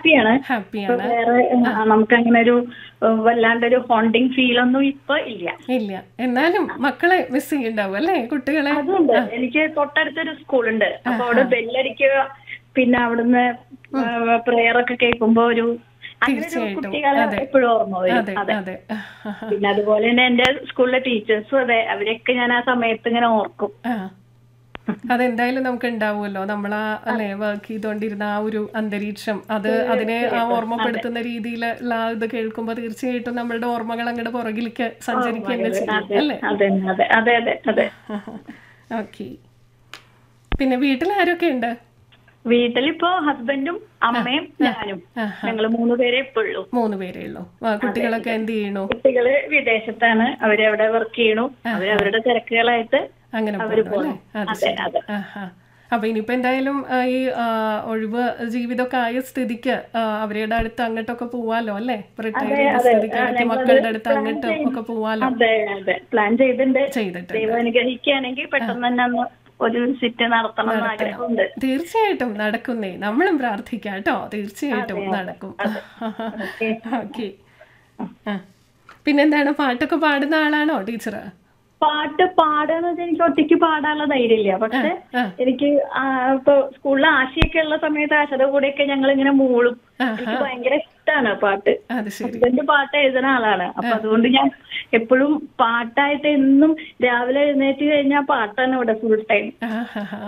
ഹാപ്പിയാണ് ഹാപ്പിയാണ് വേറെ നമുക്ക് അങ്ങനെ ഒരു ഏഹ്, വല്ലാണ്ടൊരു ഹോണ്ടിങ് ഫീൽ ഒന്നും ഇപ്പൊ ഇല്ല ഇല്ല എന്നാലും മക്കളെ മിസ് ചെയ്യണ്ടാവും അല്ലേ കുട്ടികളെ അതുണ്ട് എനിക്ക് തൊട്ടടുത്തൊരു സ്കൂളുണ്ട് അപ്പൊ അവിടെ ബെല്ലടിക്കുക പിന്നെ അവിടുന്ന് പ്രെയർ ഒക്കെ കേൾക്കുമ്പോ ഒരു അങ്ങനെ ഒരു തീർച്ചയായിട്ടും. കുട്ടികളെ അതെ. എപ്പോഴും ഓർമ്മ വരും അതെ അതെ അതെ പിന്നെ അതുപോലെ തന്നെ എന്റെ സ്കൂളിലെ ടീച്ചേഴ്സും അതെ അവരെയൊക്കെ ഞാൻ ആ സമയത്ത് ഇങ്ങനെ ഓർക്കും ആ അതെന്തായാലും നമുക്ക് ഉണ്ടാവുമല്ലോ നമ്മൾ ആ അല്ലെ വർക്ക് ചെയ്തുകൊണ്ടിരുന്ന ആ ഒരു അന്തരീക്ഷം അത് അതിനെ ആ ഓർമ്മപ്പെടുത്തുന്ന രീതിയിലുള്ള ആ ഇത് കേൾക്കുമ്പോൾ തീർച്ചയായിട്ടും നമ്മളുടെ ഓർമ്മകൾ അങ്ങോട്ട് പുറകിലേക്ക് സഞ്ചരിക്കുക തന്നെ ചെയ്യും അതെ അല്ലേ അതെ അതെ അതെ അതെ അതെ ഓക്കെ പിന്നെ വീട്ടിൽ ആരൊക്കെ ഉണ്ട് വീട്ടിലിപ്പോ ഹസ്ബൻഡും അമ്മയും ഞാനും ഞങ്ങള് മൂന്ന് പേരെ ഇപ്പോഴുള്ളൂ മൂന്ന് പേരേ ഉള്ളൂ ആ, കുട്ടികളൊക്കെ എന്ത് ചെയ്യണു കുട്ടികള് വിദേശത്താണ് അവരവിടെ വർക്ക് ചെയ്യണു അവര് അവരുടെ തിരക്കുകളായിട്ട് അങ്ങനെ അവര് പോകണം അല്ലേ അത് അതെ ശരി അതെ ആഹാ. അപ്പൊ ഇനിയിപ്പോ എന്തായാലും ആ, ഈ ആ, ഒഴിവ് ജീവിതമൊക്കെ ആയ സ്ഥിതിക്ക് ആ, അവരുടെ അടുത്ത് അങ്ങോട്ടൊക്കെ പോവാലോ അല്ലേ റിട്ടയർ ചെയ്ത സ്ഥിതിക്ക് ഇടയ്ക്ക് മക്കളുടെ അടുത്ത് അങ്ങോട്ടും ഒക്കെ പോവാലോ അതെ അതെ പ്ലാൻ ചെയ്തിട്ടുണ്ട് ചെയ്തിട്ട് ദൈവം അനുഗ്രഹിക്കുകയാണെങ്കിൽ പെട്ടെന്ന് തന്നെ ഒന്ന് ഒരു വിസിറ്റ് നടത്തണം എന്ന് ആഗ്രഹമുണ്ട് തീർച്ചയായിട്ടും നടക്കുന്നേ നമ്മളും പ്രാർത്ഥിക്കാം കേട്ടോ തീർച്ചയായിട്ടും നടക്കും ഓക്കെ ഓക്കെ പിന്നെന്താണ് പാട്ടൊക്കെ പാടുന്ന ആളാണോ ടീച്ചർ പാട്ട് പാടാന്ന് വെച്ചാൽ എനിക്ക് ഒറ്റയ്ക്ക് പാടാനുള്ള ധൈര്യമില്ല പക്ഷെ ആ. എനിക്ക് ആ, ഇപ്പൊ സ്കൂളിൽ ആശയൊക്കെ ഉള്ള സമയത്ത് ആശയുടെ കൂടെയൊക്കെ ഞങ്ങൾ ഇങ്ങനെ മൂളും എനിക്ക് ഭയങ്കര ഇഷ്ടമാണ് പാട്ട് അത് ശരി ഹസ്ബൻഡ് പാട്ട് എഴുതുന്ന ആളാണ് അപ്പൊ അതുകൊണ്ട് ഞാൻ എപ്പോഴും പാട്ടായിട്ട് എന്നും രാവിലെ എഴുന്നേറ്റ് കഴിഞ്ഞാൽ പാട്ടാണ് ഇവിടെ ഫുൾ ടൈം ആഹാഹാ.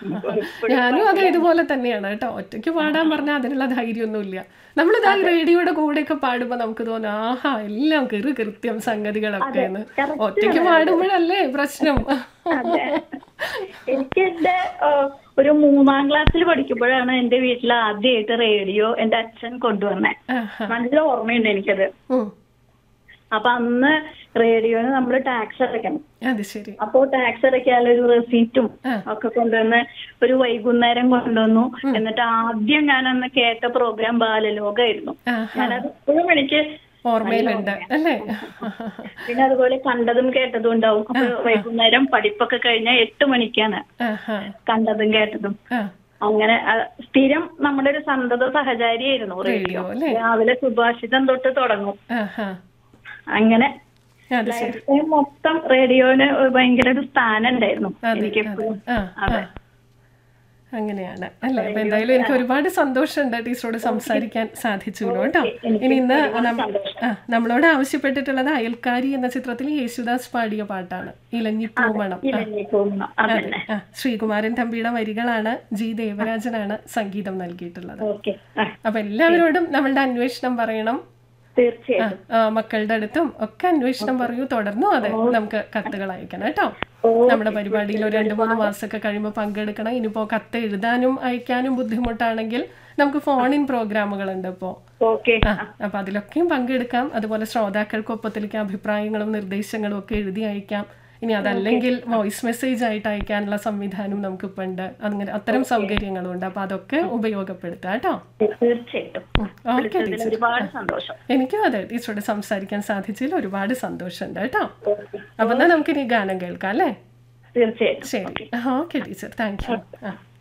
ഞാനും അതെ ഇതുപോലെ തന്നെയാണ് കേട്ടോ ഒറ്റയ്ക്ക് പാടാൻ പറഞ്ഞാൽ അതിനുള്ള ധൈര്യമൊന്നുമില്ല നമ്മളിതാ ഈ റേഡിയോയുടെ കൂടെയൊക്കെ പാടുമ്പോ നമുക്ക് തോന്നും ആഹാ എല്ലാം കെറു കൃത്യം സംഗതികളൊക്കെ എന്ന് ഒറ്റയ്ക്ക് പാടുമ്പോഴല്ലേ പ്രശ്നം അതെ എനിക്ക് എന്റെ ആ, ഒരു മൂന്നാം ക്ലാസ്സിൽ പഠിക്കുമ്പോഴാണ് എന്റെ വീട്ടിൽ ആദ്യമായിട്ട് റേഡിയോ എന്റെ അച്ഛൻ കൊണ്ടുവന്നേ ആഹാ. നല്ല ഓർമ്മയുണ്ട് എനിക്കത് ഉം. അപ്പൊ അന്ന് റേഡിയോന് നമ്മൾ ടാക്സ് അടയ്ക്കണം അത് ശരി അപ്പോ ടാക്സ് അടയ്ക്കാനുള്ള ഒരു റെസീറ്റും ആ. ഒക്കെ കൊണ്ടുവന്ന് ഒരു വൈകുന്നേരം കൊണ്ടുവന്നു എന്നിട്ട് ആദ്യം ഞാൻ അന്ന് കേട്ട പ്രോഗ്രാം ബാലലോകമായിരുന്നു ആഹാ. ഞാനത് ഇപ്പോഴും എനിക്ക് ഓർമ്മയിലുണ്ട് അല്ലേ പിന്നെ അതുപോലെ കണ്ടതും കേട്ടതും ഉണ്ടാവും അപ്പൊ വൈകുന്നേരം പഠിപ്പൊക്കെ കഴിഞ്ഞാൽ എട്ട് മണിക്കാണ് ആഹാ. കണ്ടതും കേട്ടതും ആ. അങ്ങനെ ആ, സ്ഥിരം നമ്മുടെ ഒരു സന്തത സഹചാരിയായിരുന്നു റേഡിയോ റേഡിയോ അല്ലേ രാവിലെ സുഭാഷിതം തൊട്ട് തുടങ്ങും ആഹാ. അങ്ങനെ അത് ശരി ലൈഫ് ടൈം മൊത്തം റേഡിയോന് ഭയങ്കര ഒരു സ്ഥാനം ഉണ്ടായിരുന്നു അതെ എനിക്ക് അതെ എപ്പോഴും ആ ആ. അങ്ങനെയാണ് അല്ലേ അപ്പൊ എന്തായാലും എനിക്ക് ഒരുപാട് സന്തോഷമുണ്ട് ടീച്ചറോട് സംസാരിക്കാൻ സാധിച്ചുള്ളൂ കേട്ടോ ഇനി ഇന്ന് നമ്മ- ആ, നമ്മളോട് ആവശ്യപ്പെട്ടിട്ടുള്ളത് അയൽക്കാരി എന്ന ചിത്രത്തിൽ യേശുദാസ് പാടിയ പാട്ടാണ് ഇലഞ്ഞിപ്പൂമണം ആ, ഇലഞ്ഞി പോകുന്ന അതന്നെ ആ, ശ്രീകുമാരൻ തമ്പിയുടെ വരികളാണ് ജി ദേവരാജനാണ് സംഗീതം നൽകിയിട്ടുള്ളത് ഓക്കെ അപ്പൊ എല്ലാവരോടും നമ്മളുടെ അന്വേഷണം പറയണം തീർച്ചയായും ആ, മക്കളുടെ അടുത്തും ഒക്കെ അന്വേഷണം പറയൂ തുടർന്നും അതെ നമുക്ക് കത്തുകൾ അയക്കണം കേട്ടോ നമ്മുടെ പരിപാടിയിൽ ഒരു രണ്ട് മൂന്ന് മാസമൊക്കെ കഴിയുമ്പോൾ പങ്കെടുക്കണം ഇനിയിപ്പോ കത്ത് എഴുതാനും അയക്കാനും ബുദ്ധിമുട്ടാണെങ്കിൽ നമുക്ക് ഫോൺ ഇൻ പ്രോഗ്രാമുകളുണ്ട് ഇപ്പോ ഓക്കെ ആ അപ്പൊ അതിലൊക്കെയും പങ്കെടുക്കാം അതുപോലെ ശ്രോതാക്കൾക്കൊപ്പത്തിലേക്ക് അഭിപ്രായങ്ങളും നിർദ്ദേശങ്ങളും ഒക്കെ എഴുതി അയക്കാം ഇനി അതല്ലെങ്കിൽ വോയിസ് മെസ്സേജ് ആയിട്ട് അയക്കാനുള്ള സംവിധാനം നമുക്കിപ്പോൾ ഉണ്ട് അങ്ങനെ അത്തരം സൗകര്യങ്ങളും ഉണ്ട് അപ്പൊ അതൊക്കെ ഉപയോഗപ്പെടുത്താം കേട്ടോ തീർച്ചയായിട്ടും ഓക്കെ വിളിച്ചതിൽ ഒരുപാട് സന്തോഷം എനിക്കും അതെ ടീച്ചറോട് സംസാരിക്കാൻ സാധിച്ചതിൽ ഒരുപാട് സന്തോഷമുണ്ട് കേട്ടോ അപ്പൊ എന്നാ നമുക്ക് ഇനി ഗാനം കേൾക്കാം അല്ലേ തീർച്ചയായിട്ടും ശരി ഓക്കെ ടീച്ചർ താങ്ക് യു ആ